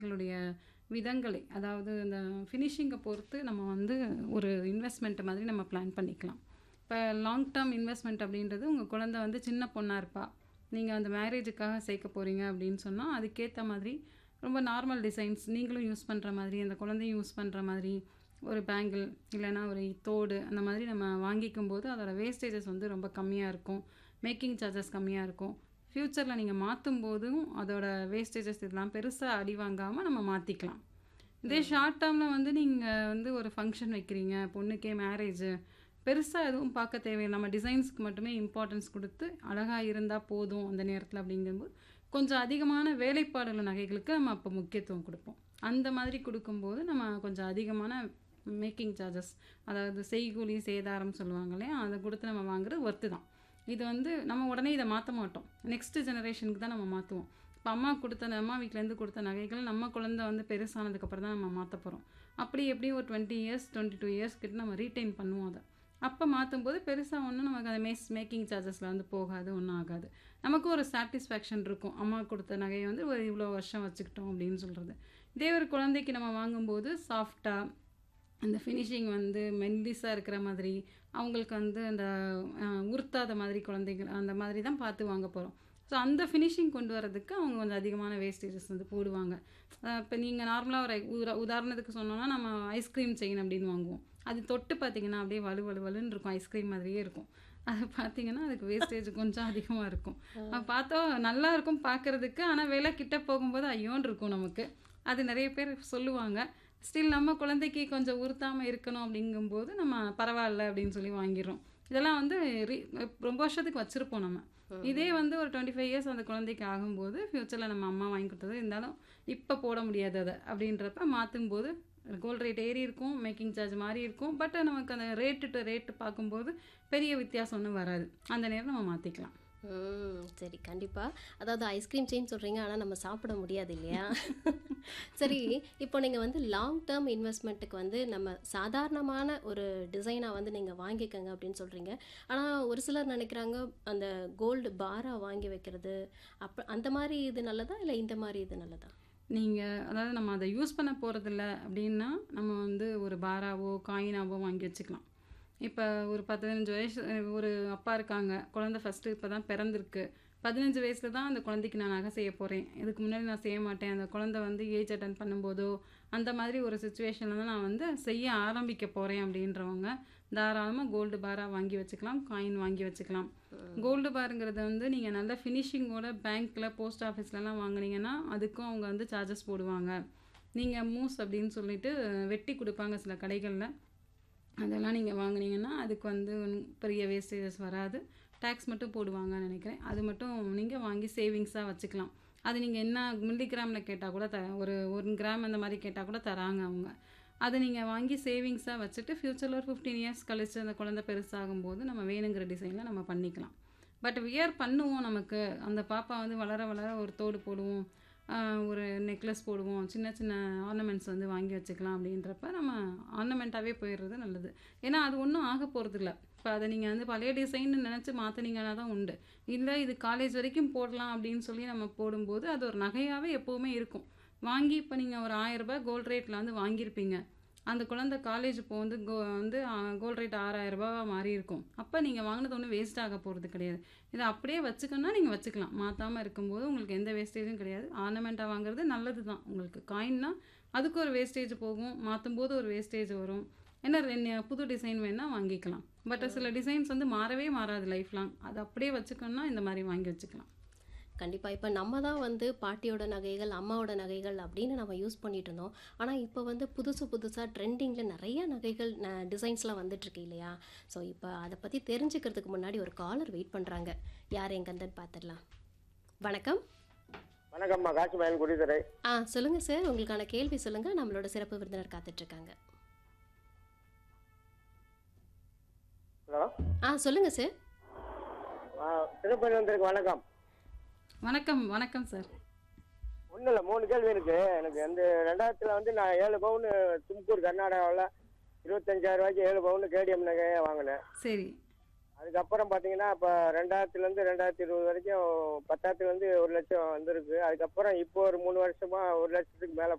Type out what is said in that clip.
களுடைய விதங்களை அதாவது இந்த ஃபினிஷிங்கை பொறுத்து நம்ம வந்து ஒரு இன்வெஸ்ட்மெண்ட் மாதிரி நம்ம பிளான் பண்ணிக்கலாம் இப்போ லாங் டேர்ம் இன்வெஸ்ட்மெண்ட் அப்படின்றது உங்கள் குழந்தை வந்து சின்ன பொண்ணாக இருப்பா நீங்கள் அந்த மேரேஜுக்காக சேர்க்க போகிறீங்க அப்படின்னு சொன்னால் அதுக்கேற்ற மாதிரி ரொம்ப நார்மல் டிசைன்ஸ் நீங்களும் யூஸ் பண்ணுற மாதிரி அந்த குழந்தையும் யூஸ் பண்ணுற மாதிரி ஒரு பேங்கிள் இல்லைன்னா ஒரு தோடு அந்த மாதிரி நம்ம வாங்கிக்கும் போது அதோட வேஸ்டேஜஸ் வந்து ரொம்ப கம்மியாக இருக்கும் மேக்கிங் சார்ஜஸ் கம்மியாக இருக்கும் ஃப்யூச்சரில் நீங்கள் மாற்றும் போதும் அதோட வேஸ்டேஜஸ் இதெல்லாம் பெருசாக அடி வாங்காமல் நம்ம மாற்றிக்கலாம் இதே ஷார்ட் டேர்மில் வந்து நீங்கள் வந்து ஒரு ஃபங்க்ஷன் வைக்கிறீங்க பொண்ணுக்கே மேரேஜ் பெருசாக எதுவும் பார்க்க தேவையில்லை நம்ம டிசைன்ஸ்க்கு மட்டுமே இம்பார்ட்டன்ஸ் கொடுத்து அழகாக இருந்தால் போதும் அந்த நேரத்தில் அப்படிங்கும்போது கொஞ்சம் அதிகமான வேலைப்பாடுள்ள நகைகளுக்கு நம்ம அப்போ முக்கியத்துவம் கொடுப்போம் அந்த மாதிரி கொடுக்கும்போது நம்ம கொஞ்சம் அதிகமான மேக்கிங் சார்ஜஸ் அதாவது செய்கூலி சேதாரம் சொல்லுவாங்க இல்லையா அதை கொடுத்து நம்ம வாங்குறது ஒர்த்து தான் இது வந்து நம்ம உடனே இதை மாற்ற மாட்டோம் நெக்ஸ்ட் ஜெனரேஷனுக்கு தான் நம்ம மாற்றுவோம் இப்போ அம்மா கொடுத்த அம்மா வீட்டிலேருந்து கொடுத்த நகைகள் நம்ம குழந்தை வந்து பெருசானதுக்கப்புறம் தான் நம்ம மாற்ற போகிறோம் அப்படி எப்படியும் ஒரு twenty years twenty two years கிட்ட நம்ம ரீட்டைன் பண்ணுவோம் அதை அப்போ மாற்றும் போது பெருசாக ஒன்றும் நமக்கு அந்த மேஸ் மேக்கிங் சார்ஜஸில் வந்து போகாது ஒன்றும் ஆகாது நமக்கு ஒரு சாட்டிஸ்ஃபேக்ஷன் இருக்கும் அம்மா கொடுத்த நகையை வந்து ஒரு இவ்வளோ வருஷம் வச்சுக்கிட்டோம் அப்படின்னு சொல்கிறது இதே ஒரு குழந்தைக்கு நம்ம வாங்கும்போது சாஃப்டாக அந்த ஃபினிஷிங் வந்து மெல்லிஸாக இருக்கிற மாதிரி அவங்களுக்கு வந்து அந்த அஹ், உறுத்தாத மாதிரி குழந்தைகள் அந்த மாதிரி தான் பார்த்து வாங்க போகிறோம் ஸோ அந்த ஃபினிஷிங் கொண்டு வரதுக்கு அவங்க கொஞ்சம் அதிகமான வேஸ்டேஜஸ் வந்து போடுவாங்க இப்போ நீங்கள் நார்மலாக ஒரு உதா உதாரணத்துக்கு சொன்னோன்னா நம்ம ஐஸ்கிரீம் செயின் அப்படின்னு வாங்குவோம் அது தொட்டு பார்த்தீங்கன்னா அப்படியே வலு வலு வலுன்னு இருக்கும் ஐஸ்கிரீம் மாதிரியே இருக்கும் அது பார்த்தீங்கன்னா அதுக்கு வேஸ்டேஜ் கொஞ்சம் அதிகமாக இருக்கும் அது பார்த்தா நல்லா இருக்கும் பார்க்கறதுக்கு ஆனால் விலை கிட்ட போகும்போது ஐயோன்னு இருக்கும் நமக்கு அது நிறைய பேர் சொல்லுவாங்க ஸ்டில் நம்ம குழந்தைக்கு கொஞ்சம் உறுத்தாமல் இருக்கணும் அப்படிங்கும்போது நம்ம பரவாயில்ல அப்படின்னு சொல்லி வாங்கிடுறோம் இதெல்லாம் வந்து re- ரொம்ப வருஷத்துக்கு வச்சுருப்போம் நம்ம இதே வந்து ஒரு டுவெண்ட்டி ஃபைவ் இயர்ஸ் அந்த குழந்தைக்கு ஆகும்போது ஃப்யூச்சரில் நம்ம அம்மா வாங்கி கொடுத்தது இருந்தாலும் இப்போ போட முடியாது அதை அப்படின்றப்ப மாற்றும் போது கோல்ட் ரேட் ஏறி இருக்கும் மேக்கிங் சார்ஜ் மாதிரி இருக்கும் பட் நமக்கு அந்த ரேட்டு டு ரேட்டு பார்க்கும்போது பெரிய வித்தியாசம் ஒன்றும் வராது அந்த நேரம் நம்ம மாற்றிக்கலாம் ம் சரி கண்டிப்பாக அதாவது ஐஸ்கிரீம் செயின் சொல்கிறீங்க ஆனால் நம்ம சாப்பிட முடியாது இல்லையா சரி இப்போ நீங்கள் வந்து லாங் டேர்ம் இன்வெஸ்ட்மெண்ட்டுக்கு வந்து நம்ம சாதாரணமான ஒரு டிசைனாக வந்து நீங்கள் வாங்கிக்கங்க அப்படின்னு சொல்கிறீங்க ஆனால் ஒரு சிலர் நினைக்கிறாங்க அந்த கோல்டு பாராக வாங்கி வைக்கிறது அப்போ அந்த மாதிரி இது நல்லதா இல்லை இந்த மாதிரி இது நல்லதா நீங்கள் அதாவது நம்ம அதை யூஸ் பண்ண போகிறதில்ல அப்படின்னா நம்ம வந்து ஒரு பாராவோ காயினாவோ வாங்கி வச்சுக்கலாம் இப்போ ஒரு பதினஞ்சு வயசு அஹ், ஒரு அப்பா இருக்காங்க குழந்தை ஃபஸ்ட்டு இப்போ தான் பிறந்திருக்கு பதினஞ்சு வயசில் தான் அந்த குழந்தைக்கு நான் நகை செய்ய போகிறேன் இதுக்கு முன்னாடி நான் செய்ய மாட்டேன் அந்த குழந்தை வந்து ஏஜ் அட்டன் பண்ணும்போதோ அந்த மாதிரி ஒரு சுச்சுவேஷனில் தான் நான் வந்து செய்ய ஆரம்பிக்க போகிறேன் அப்படின்றவங்க தாராளமாக கோல்டு பாராக வாங்கி வச்சுக்கலாம் காயின் வாங்கி வச்சுக்கலாம் கோல்டு பாருங்கிறது வந்து நீங்கள் நல்ல ஃபினிஷிங்கோட பேங்க்கில் போஸ்ட் ஆஃபீஸ்லலாம் வாங்குனீங்கன்னா அதுக்கும் அவங்க வந்து சார்ஜஸ் போடுவாங்க நீங்கள் மூஸ் அப்படின்னு சொல்லிட்டு வெட்டி கொடுப்பாங்க சில கடைகளில் அதெல்லாம் நீங்கள் வாங்குனீங்கன்னா அதுக்கு வந்து ஒண்ணும் பெரிய வேஸ்டேஜஸ் வராது டேக்ஸ் மட்டும் போடுவாங்கன்னு நினைக்கிறேன் அது மட்டும் நீங்கள் வாங்கி சேவிங்ஸாக வச்சுக்கலாம் அது நீங்கள் என்ன மில்லிகிராமில் கேட்டால் கூட த ஒரு ஒரு கிராம் அந்த மாதிரி கேட்டால் கூட தராங்க அவங்க அதை நீங்கள் வாங்கி சேவிங்ஸாக வச்சுட்டு ஃப்யூச்சரில் ஒரு ஃபிஃப்டீன் இயர்ஸ் கழிச்சு அந்த குழந்தை பெருசாகும் போது நம்ம வேணுங்கிற டிசைனில் நம்ம பண்ணிக்கலாம் பட் வியர் பண்ணுவோம் நமக்கு அந்த பாப்பா வந்து வளர வளர ஒரு தோடு போடுவோம் ஆஹ் ஒரு நெக்லஸ் போடுவோம் சின்ன சின்ன ஆர்னமெண்ட்ஸ் வந்து வாங்கி வச்சுக்கலாம் அப்படின்றப்ப நம்ம ஆர்னமெண்ட்டாகவே போயிடுறது நல்லது ஏன்னா அது ஒன்றும் ஆக போகிறதில்ல இப்போ அதை நீங்கள் வந்து பழைய டிசைன் நினச்சி மாற்றினீங்கன்னா தான் உண்டு இல்லை இது காலேஜ் வரைக்கும் போடலாம் அப்படின்னு சொல்லி நம்ம போடும்போது அது ஒரு நகையாகவே எப்போவுமே இருக்கும் வாங்கி இப்போ நீங்கள் ஒரு ஆயிரரூபா கோல்ட் ரேட்டில் வந்து வாங்கியிருப்பீங்க அந்த குழந்தை காலேஜ் இப்போ வந்து கோ வந்து கோல்ட் ரேட் ஆறாயிரம் ரூபாவா மாறி இருக்கும் அப்போ நீங்கள் வாங்கினது ஒன்றும் வேஸ்ட் ஆக போகிறது கிடையாது இதை அப்படியே வச்சுக்கணும்னா நீங்கள் வச்சுக்கலாம் மாற்றாமல் இருக்கும்போது உங்களுக்கு எந்த வேஸ்டேஜும் கிடையாது ஆர்னமெண்ட்டாக வாங்குறது நல்லது தான் உங்களுக்கு காயின்னா அதுக்கு ஒரு வேஸ்டேஜ் போகும் மாற்றும் போது ஒரு வேஸ்டேஜ் வரும் என்ன ரெண்டு புது டிசைன் வேணால் வாங்கிக்கலாம் பட் சில டிசைன்ஸ் வந்து மாறவே மாறாது லைஃப் லாங் அது அப்படியே வச்சுக்கணும்னா இந்த மாதிரி வாங்கி வச்சுக்கலாம் கண்டிப்பாக இப்போ நம்ம தான் வந்து பாட்டியோட நகைகள் அம்மாவோட நகைகள் அப்படின்னு நம்ம யூஸ் பண்ணிட்டு இருந்தோம் ஆனால் இப்போ வந்து புதுசு புதுசாக ட்ரெண்டிங்கில் நிறைய நகைகள் டிசைன்ஸ்லாம் வந்துட்டுருக்கு இல்லையா ஸோ இப்போ அதை பற்றி தெரிஞ்சுக்கிறதுக்கு முன்னாடி ஒரு காலர் வெயிட் பண்ணுறாங்க யார் எங்கேருந்துன்னு பார்த்துடலாம் வணக்கம் வணக்கம்மா காசிமயன் குடித்துறை ஆ சொல்லுங்கள் சார் உங்களுக்கான கேள்வி சொல்லுங்கள் நம்மளோட சிறப்பு விருந்தினர் காத்துட்ருக்காங்க ஹலோ ஆ சொல்லுங்கள் சார் திருப்பதி வந்திருக்கு வணக்கம் வணக்கம் வணக்கம் சார் ஒன்றும் இல்லை மூணு கேள்வி இருக்கு எனக்கு வந்து ரெண்டாயிரத்துல வந்து நான் ஏழு பவுன் தும்கூர் கர்நாடகாவில் இருபத்தஞ்சாயிரம் ரூபாய்க்கு ஏழு பவுன் கேடிஎம் நகையை வாங்கினேன் சரி அதுக்கப்புறம் பார்த்தீங்கன்னா இப்போ ரெண்டாயிரத்துலேருந்து ரெண்டாயிரத்தி இருபது வரைக்கும் பத்தாயிரத்துலேருந்து ஒரு லட்சம் வந்திருக்கு அதுக்கப்புறம் இப்போ ஒரு மூணு வருஷமா ஒரு லட்சத்துக்கு மேலே